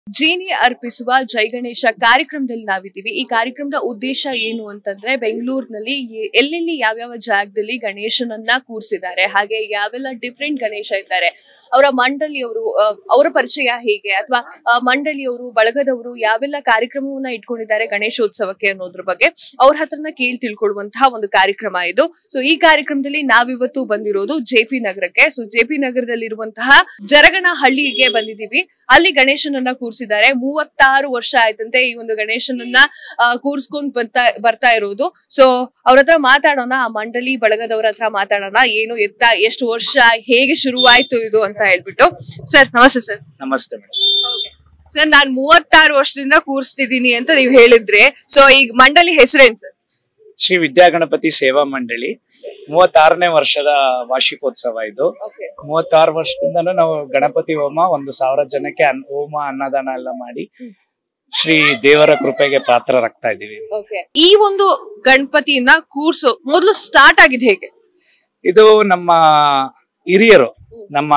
ಜೀನಿ ಅರ್ಪಿಸುವ ಜೈ ಗಣೇಶ ಕಾರ್ಯಕ್ರಮದಲ್ಲಿ ನಾವಿದ್ದೀವಿ ಈ ಕಾರ್ಯಕ್ರಮದ ಉದ್ದೇಶ ಏನು ಅಂತಂದ್ರೆ ಬೆಂಗಳೂರಿನಲ್ಲಿ ಎ- ಎಲ್ಲೆಲ್ಲಿ ಯಾವ್ಯಾವ ಜಾಗದಲ್ಲಿ ಗಣೇಶನನ್ನ ಕೂರಿಸಿದ್ದಾರೆ ಹಾಗೆ ಯಾವೆಲ್ಲ ಡಿಫ್ರೆಂಟ್ ಗಣೇಶ ಇದ್ದಾರೆ ಅವರ ಮಂಡಳಿಯವರು ಆ, ಅವರ ಪರಿಚಯ ಹೇಗೆ ಅಥವಾ ಮಂಡಳಿಯವರು ಬಳಗದವರು ಯಾವೆಲ್ಲ ಕಾರ್ಯಕ್ರಮವನ್ನ ಇಟ್ಕೊಂಡಿದ್ದಾರೆ ಗಣೇಶೋತ್ಸವಕ್ಕೆ ಅನ್ನೋದ್ರ ಬಗ್ಗೆ ಅವ್ರ ಹತ್ರನ ಕೇಳಿ ತಿಳ್ಕೊಳ್ಳುವಂತಹ ಒಂದು ಕಾರ್ಯಕ್ರಮ ಇದು ಸೊ ಈ ಕಾರ್ಯಕ್ರಮದಲ್ಲಿ ನಾವಿವತ್ತು ಬಂದಿರೋದು ಜೆ ಪಿ ನಗರಕ್ಕೆ ಸೊ ಜೆ ಪಿ ನಗರದಲ್ಲಿರುವಂತಹ ಜರಗನಹಳ್ಳಿಗೆ ಬಂದಿದ್ದೀವಿ ಅಲ್ಲಿ ಗಣೇಶನನ್ನ ಕೂರಿಸಿದ್ದಾರೆ ಮೂವತ್ತಾರು ವರ್ಷ ಆಯ್ತಂತೆ ಈ ಒಂದು ಗಣೇಶನನ್ನ ಆ, ಕೂರ್ಸ್ಕೊಂಡ್ ಬರ್ತಾ ಬರ್ತಾ ಇರೋದು ಸೊ ಅವ್ರ ಹತ್ರ ಮಾತಾಡೋಣ ಆ ಮಂಡಳಿ ಬಳಗದವ್ರ ಹತ್ರ ಮಾತಾಡೋಣ ಏನು ಎತ್ತ ಎಷ್ಟು ವರ್ಷ ಹೇಗೆ ಶುರುವಾಯ್ತು ಇದು ಅಂತ ಹೇಳ್ಬಿಟ್ಟು ಸರ್ ನಮಸ್ತೆ ಸರ್ ನಮಸ್ತೆ ಮೇಡಮ್ ಸರ್ ನಾನ್ ಮೂವತ್ತಾರು ವರ್ಷದಿಂದ ಕೂರಿಸ್ತಿದ್ದೀನಿ ಅಂತ ನೀವು ಹೇಳಿದ್ರೆ ಸೊ ಈಗ ಮಂಡಳಿ ಹೆಸರೇನ್ ಸರ್ ಶ್ರೀ ವಿದ್ಯಾಗಣಪತಿ ಸೇವಾ ಮಂಡಳಿ ಮೂವತ್ತಾರನೇ ವರ್ಷದ ವಾರ್ಷಿಕೋತ್ಸವ ಇದು ಮೂವತ್ತಾರು ವರ್ಷದಿಂದನೂ ನಾವು ಗಣಪತಿ ಹೋಮ ಒಂದು ಸಾವಿರ ಜನಕ್ಕೆ ಅನ್- ಹೋಮ ಅನ್ನದಾನ ಎಲ್ಲ ಮಾಡಿ ಶ್ರೀ ದೇವರ ಕೃಪೆಗೆ ಪಾತ್ರರಾಗ್ತಾ ಇದೀವಿ ಈ ಒಂದು ಗಣಪತಿಯನ್ನ ಕೂರ್ಸೋ ಮೊದಲು ಸ್ಟಾರ್ಟ್ ಆಗಿದ್ ಹೇಗೆ ಇದು ನಮ್ಮ ಹಿರಿಯರು ನಮ್ಮ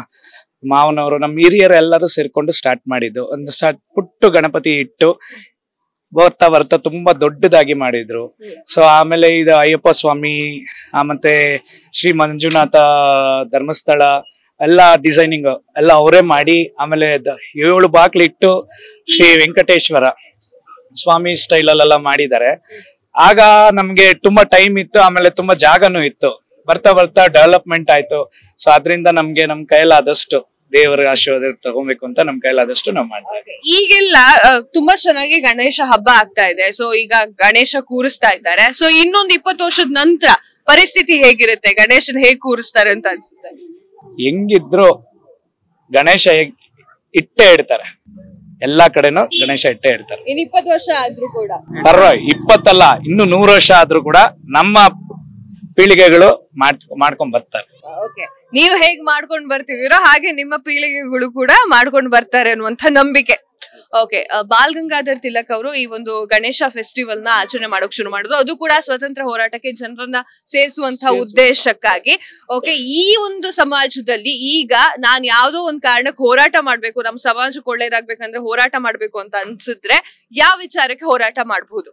ಮಾವನವರು ನಮ್ಮ ಹಿರಿಯರು ಎಲ್ಲರೂ ಸೇರ್ಕೊಂಡು ಸ್ಟಾರ್ಟ್ ಮಾಡಿದ್ದು ಒಂದು ಸ್ಟಾರ್ಟ್ ಪುಟ್ಟು ಗಣಪತಿ ಇಟ್ಟು ಬರ್ತಾ ಬರ್ತಾ ತುಂಬಾ ದೊಡ್ಡದಾಗಿ ಮಾಡಿದ್ರು ಸೊ ಆಮೇಲೆ ಇದು ಅಯ್ಯಪ್ಪ ಸ್ವಾಮಿ ಆ ಮತ್ತೆ ಶ್ರೀ ಮಂಜುನಾಥ ಧರ್ಮಸ್ಥಳ ಎಲ್ಲ ಡಿಸೈನಿಂಗ್ ಎಲ್ಲ ಅವರೇ ಮಾಡಿ ಆಮೇಲೆ ದ- ಏಳು ಬಾಗ್ಲಿಟ್ಟು ಶ್ರೀ ವೆಂಕಟೇಶ್ವರ ಸ್ವಾಮಿ ಸ್ಟೈಲ್ ಅಲ್ಲೆಲ್ಲ ಮಾಡಿದ್ದಾರೆ ಆಗ ನಮ್ಗೆ ತುಂಬಾ ಟೈಮ್ ಇತ್ತು ಆಮೇಲೆ ತುಂಬಾ ಜಾಗನೂ ಇತ್ತು ಬರ್ತಾ ಬರ್ತಾ ಡೆವಲಪ್ಮೆಂಟ್ ಆಯ್ತು ಸೊ ಅದರಿಂದ ನಮ್ಗೆ ನಮ್ ಕೈಲಾದಷ್ಟು ದೇವರ ಆಶೀರ್ವಾದ ತಗೊಬೇಕು ಅಂತ ನಮ್ ಕೈಲಾದಷ್ಟು ನಾವು ಮಾಡ್ತಾ ಇದ್ದೀವಿ ಈಗೆಲ್ಲ ಆ, ತುಂಬಾ ಚೆನ್ನಾಗಿ ಗಣೇಶ ಹಬ್ಬ ಆಗ್ತಾ ಇದೆ ಸೊ ಈಗ ಗಣೇಶ ಕೂರಿಸ್ತಾ ಇದ್ದಾರೆ ಸೊ ಇನ್ನೊಂದ್ ಇಪ್ಪತ್ತು ವರ್ಷದ ನಂತರ ಪರಿಸ್ಥಿತಿ ಹೇಗಿರುತ್ತೆ ಗಣೇಶನ್ ಹೇಗ್ ಕೂರಿಸ್ತಾರೆ ಅಂತ ಅನ್ಸುತ್ತೆ ಹೆಂಗಿದ್ರು ಗಣೇಶ ಹೇಗ್ ಇಟ್ಟೇ ಇಡ್ತಾರೆ ಎಲ್ಲಾ ಕಡೆನೂ ಗಣೇಶ ಇಟ್ಟೇ ಇಡ್ತಾರೆ ಇನ್ ಇಪ್ಪತ್ತು ವರ್ಷ ಆದ್ರೂ ಕೂಡ ಪರ್ವ ಇಪ್ಪತ್ತಲ್ಲ ಇನ್ನು ನೂರು ವರ್ಷ ಆದ್ರೂ ಕೂಡ ನಮ್ಮ ಪೀಳಿಗೆಗಳು ಮಾಡ್ ಮಾಡ್ಕೊಂಡ್ ಬರ್ತಾರೆ ಓಕೆ ನೀವು ಹೇಗ್ ಮಾಡ್ಕೊಂಡ್ ಬರ್ತಿದೀರೋ ಹಾಗೆ ನಿಮ್ಮ ಪೀಳಿಗೆಗಳು ಕೂಡ ಮಾಡ್ಕೊಂಡ್ ಬರ್ತಾರೆ ಅನ್ನುವಂತ ನಂಬಿಕೆ ಓಕೆ ಬಾಲ್ ಗಂಗಾಧರ್ ತಿಲಕ್ ಅವರು ಈ ಒಂದು ಗಣೇಶ ಫೆಸ್ಟಿವಲ್ ನ ಆಚರಣೆ ಮಾಡೋಕ್ ಶುರು ಮಾಡಿದ್ರು ಅದು ಕೂಡ ಸ್ವತಂತ್ರ ಹೋರಾಟಕ್ಕೆ ಜನರನ್ನ ಸೇರಿಸುವಂತಹ ಉದ್ದೇಶಕ್ಕಾಗಿ ಓಕೆ ಈ ಒಂದು ಸಮಾಜದಲ್ಲಿ ಈಗ ನಾನ್ ಯಾವ್ದೋ ಒಂದ್ ಕಾರಣಕ್ಕೆ ಹೋರಾಟ ಮಾಡ್ಬೇಕು ನಮ್ ಸಮಾಜಕ್ಕೆ ಒಳ್ಳೇದಾಗ್ಬೇಕಂದ್ರೆ ಹೋರಾಟ ಮಾಡ್ಬೇಕು ಅಂತ ಅನ್ಸಿದ್ರೆ ಯಾವ ವಿಚಾರಕ್ಕೆ ಹೋರಾಟ ಮಾಡಬಹುದು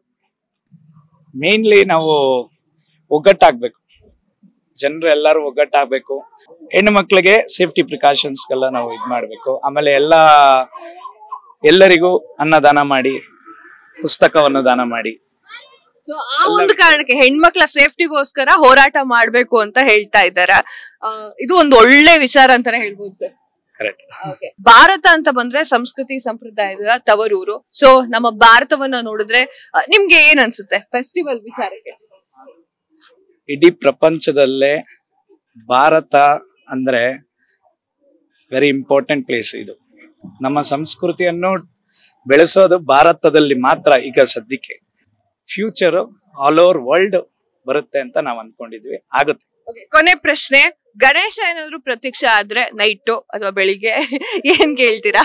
ಮೇನ್ಲಿ ನಾವು ಒಗ್ಗಟ್ಟಾಗ್ಬೇಕು ಜನರು ಎಲ್ಲರೂ ಒಗ್ಗಟ್ಟಾಗ್ಬೇಕು ಹೆಣ್ಣು ಮಕ್ಳಿಗೆ ಸೇಫ್ಟಿ ಪ್ರಿಕಾಷನ್ಸ್ಗೆಲ್ಲ ನಾವು ಇದ್ ಮಾಡ್ಬೇಕು ಆಮೇಲೆ ಎಲ್ಲ ಎಲ್ಲರಿಗೂ ಅನ್ನದಾನ ಮಾಡಿ ಪುಸ್ತಕವನ್ನು ದಾನ ಮಾಡಿ ಸೊ ಆ ಒಂದು ಕಾರಣಕ್ಕೆ ಹೆಣ್ಮಕ್ಳ ಸೇಫ್ಟಿಗೋಸ್ಕರ ಹೋರಾಟ ಮಾಡ್ಬೇಕು ಅಂತ ಹೇಳ್ತಾ ಇದ್ದಾರೆ ಇದು ಒಂದು ಒಳ್ಳೆ ವಿಚಾರ ಅಂತಾನೆ ಹೇಳ್ಬೋದು ಸರ್ ಕರೆಕ್ಟ್ ಭಾರತ ಅಂತ ಬಂದ್ರೆ ಸಂಸ್ಕೃತಿ ಸಂಪ್ರದಾಯದ ತವರೂರು ಸೊ ನಮ್ಮ ಭಾರತವನ್ನ ನೋಡಿದ್ರೆ ಆ, ನಿಮ್ಗೆ ಏನ್ ಅನ್ಸುತ್ತೆ ಫೆಸ್ಟಿವಲ್ ವಿಚಾರಕ್ಕೆ ಇಡೀ ಪ್ರಪಂಚದಲ್ಲೇ ಭಾರತ ಅಂದ್ರೆ ವೆರಿ ಇಂಪಾರ್ಟೆಂಟ್ ಪ್ಲೇಸ್ ಇದು ನಮ್ಮ ಸಂಸ್ಕೃತಿಯನ್ನು ಬೆಳೆಸೋದು ಭಾರತದಲ್ಲಿ ಮಾತ್ರ ಈಗ ಸದ್ಯಕ್ಕೆ ಫ್ಯೂಚರ್ ಆಲ್ ಓವರ್ ವರ್ಲ್ಡ್ ಬರುತ್ತೆ ಅಂತ ನಾವು ಅನ್ಕೊಂಡಿದ್ವಿ ಆಗುತ್ತೆ ಕೊನೆ ಪ್ರಶ್ನೆ ಗಣೇಶ ಏನಾದ್ರು ಪ್ರತ್ಯಕ್ಷ ಆದ್ರೆ ನೈಟು ಅಥವಾ ಬೆಳಿಗ್ಗೆ ಏನ್ ಕೇಳ್ತೀರಾ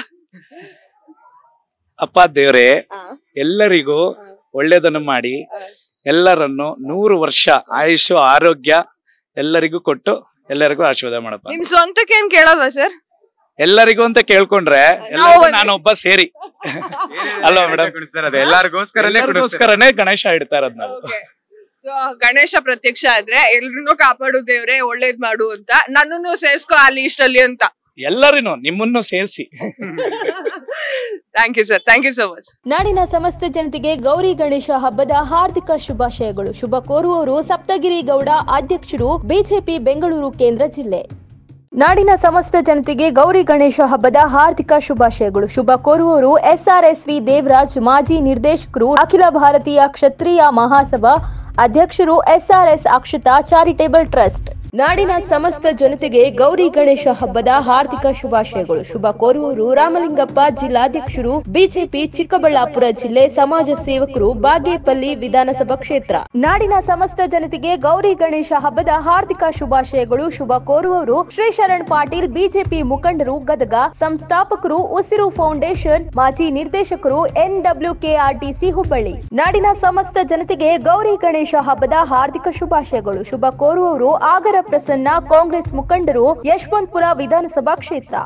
ಅಪ್ಪ ದೇವ್ರೆ ಎಲ್ಲರಿಗೂ ಒಳ್ಳೇದನ್ನು ಮಾಡಿ ಎಲ್ಲರನ್ನು ನೂರು ವರ್ಷ ಆಯುಷು ಆರೋಗ್ಯ ಎಲ್ಲರಿಗೂ ಕೊಟ್ಟು ಎಲ್ಲರಿಗೂ ಆಶೀರ್ವಾದ ಮಾಡಪ್ಪ ನಿಮ್ ಸ್ವಂತಕ್ಕೆ ಏನ್ ಕೇಳಲ್ವಾ ಸರ್ ಎಲ್ಲರಿಗೂ ಅಂತ ಕೇಳ್ಕೊಂಡ್ರೆ ಎಲ್ಲರಿಗೂ ನಾನೊಬ್ಬ ಸೇರಿ ಅಲ್ವಾ ಮೇಡಮ್ ಎಲ್ಲಾರ್ಗೋಸ್ಕರನೇ ಎಲ್ಲರಿಗೋಸ್ಕರನೇ ಗಣೇಶ ಇಡ್ತಾ ಇರೋದ್ ನಾವು ಸೊ ಗಣೇಶ ಪ್ರತ್ಯಕ್ಷ ಆದ್ರೆ ಎಲ್ರನ್ನೂ ಕಾಪಾಡು ದೇವ್ರೆ ಒಳ್ಳೇದ್ ಮಾಡು ಅಂತ ನನ್ನನ್ನು ಸೇರ್ಸ್ಕೊ ಅಲ್ಲಿ ಇಷ್ಟಲ್ಲಿ ಅಂತ ಎಲ್ಲರಿಗೂ ನಿಮ್ಮನ್ನು ಸೇರಿಸಿ thank you sir thank you so much ನಾಡಿನ ಸಮಸ್ತ ಜನತೆಗೆ ಗೌರಿ ಗಣೇಶ ಹಬ್ಬದ ಹಾರ್ದಿಕ ಶುಭಾಶಯಗಳು ಶುಭ ಕೋರುವವರು ಸಪ್ತಗಿರಿ ಗೌಡ ಅಧ್ಯಕ್ಷರು ಬಿಜೆಪಿ ಬೆಂಗಳೂರು ಕೇಂದ್ರ ಜಿಲ್ಲೆ ನಾಡಿನ ಸಮಸ್ತ ಜನತೆಗೆ ಗೌರಿ ಗಣೇಶ ಹಬ್ಬದ ಹಾರ್ದಿಕ ಶುಭಾಶಯಗಳು ಶುಭ ಕೋರುವವರು ಎಸ್ಆರ್ಎಸ್ವಿ ದೇವರಾಜ್ ಮಾಜಿ ನಿರ್ದೇಶಕರು ಅಖಿಲ ಭಾರತೀಯ ಕ್ಷತ್ರಿಯ ಮಹಾಸಭಾ ಅಧ್ಯಕ್ಷರು ಎಸ್ಆರ್ಎಸ್ ಅಕ್ಷತಾ ಚಾರಿಟೇಬಲ್ ಟ್ರಸ್ಟ್ ನಾಡಿನ ಸಮಸ್ತ ಜನತೆಗೆ ಗೌರಿ ಗಣೇಶ ಹಬ್ಬದ ಹಾರ್ದಿಕ ಶುಭಾಶಯಗಳು ಶುಭ ಕೋರುವವರು ರಾಮಲಿಂಗಪ್ಪ ಜಿಲ್ಲಾಧ್ಯಕ್ಷರು ಬಿಜೆಪಿ ಚಿಕ್ಕಬಳ್ಳಾಪುರ ಜಿಲ್ಲೆ ಸಮಾಜ ಸೇವಕರು ಬಾಗೇಪಲ್ಲಿ ವಿಧಾನಸಭಾ ಕ್ಷೇತ್ರ ನಾಡಿನ ಸಮಸ್ತ ಜನತೆಗೆ ಗೌರಿ ಗಣೇಶ ಹಬ್ಬದ ಹಾರ್ದಿಕ ಶುಭಾಶಯಗಳು ಶುಭ ಕೋರುವವರು ಶ್ರೀ ಶರಣ್ ಪಾಟೀಲ್ ಬಿಜೆಪಿ ಮುಖಂಡರು ಗದಗ ಸಂಸ್ಥಾಪಕರು ಉಸಿರು ಫೌಂಡೇಶನ್ ಮಾಜಿ ನಿರ್ದೇಶಕರು ಎನ್ಡಬ್ಲ್ಯೂಕೆಆರ್ಟಿಸಿ ಹುಬ್ಬಳ್ಳಿ ನಾಡಿನ ಸಮಸ್ತ ಜನತೆಗೆ ಗೌರಿ ಗಣೇಶ ಹಬ್ಬದ ಹಾರ್ದಿಕ ಶುಭಾಶಯಗಳು ಶುಭ ಕೋರುವವರು ಆಗರ ಪ್ರಸನ್ನ ಕಾಂಗ್ರೆಸ್ ಮುಖಂಡರು ಯಶವಂತಪುರ ವಿಧಾನಸಭಾ ಕ್ಷೇತ್ರ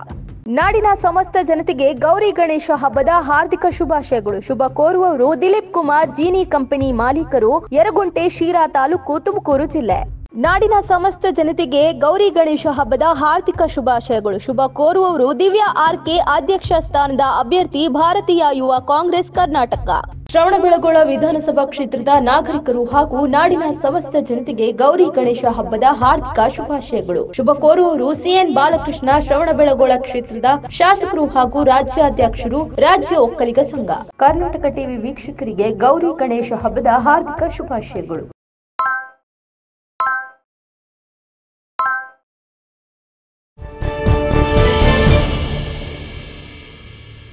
ನಾಡಿನ ಸಮಸ್ತ ಜನತೆಗೆ ಗೌರಿ ಗಣೇಶ ಹಬ್ಬದ ಹಾರ್ದಿಕ ಶುಭಾಶಯಗಳು ಶುಭ ಕೋರುವವರು ದಿಲೀಪ್ ಕುಮಾರ್ ಜೀನಿ ಕಂಪನಿ ಮಾಲೀಕರು ಯರಗುಂಟೆ ಶಿರಾ ತಾಲೂಕು ತುಮಕೂರು ಜಿಲ್ಲೆ ನಾಡಿನ ಸಮಸ್ತ ಜನತೆಗೆ ಗೌರಿ ಗಣೇಶ ಹಬ್ಬದ ಹಾರ್ದಿಕ ಶುಭಾಶಯಗಳು ಶುಭ ಕೋರುವವರು ದಿವ್ಯಾ ಆರ್ ಕೆ ಅಧ್ಯಕ್ಷ ಸ್ಥಾನದ ಅಭ್ಯರ್ಥಿ ಭಾರತೀಯ ಯುವ ಕಾಂಗ್ರೆಸ್ ಕರ್ನಾಟಕ ಶ್ರವಣಬೆಳಗೊಳ ವಿಧಾನಸಭಾ ಕ್ಷೇತ್ರದ ನಾಗರಿಕರು ಹಾಗೂ ನಾಡಿನ ಸಮಸ್ತ ಜನತೆಗೆ ಗೌರಿ ಗಣೇಶ ಹಬ್ಬದ ಹಾರ್ದಿಕ ಶುಭಾಶಯಗಳು ಶುಭ ಕೋರುವವರು ಸಿಎನ್ ಬಾಲಕೃಷ್ಣ ಶ್ರವಣಬೆಳಗೊಳ ಕ್ಷೇತ್ರದ ಶಾಸಕರು ಹಾಗೂ ರಾಜ್ಯಾಧ್ಯಕ್ಷರು ರಾಜ್ಯ ಒಕ್ಕಲಿಗ ಸಂಘ ಕರ್ನಾಟಕ ಟಿವಿ ವೀಕ್ಷಕರಿಗೆ ಗೌರಿ ಗಣೇಶ ಹಬ್ಬದ ಹಾರ್ದಿಕ ಶುಭಾಶಯಗಳು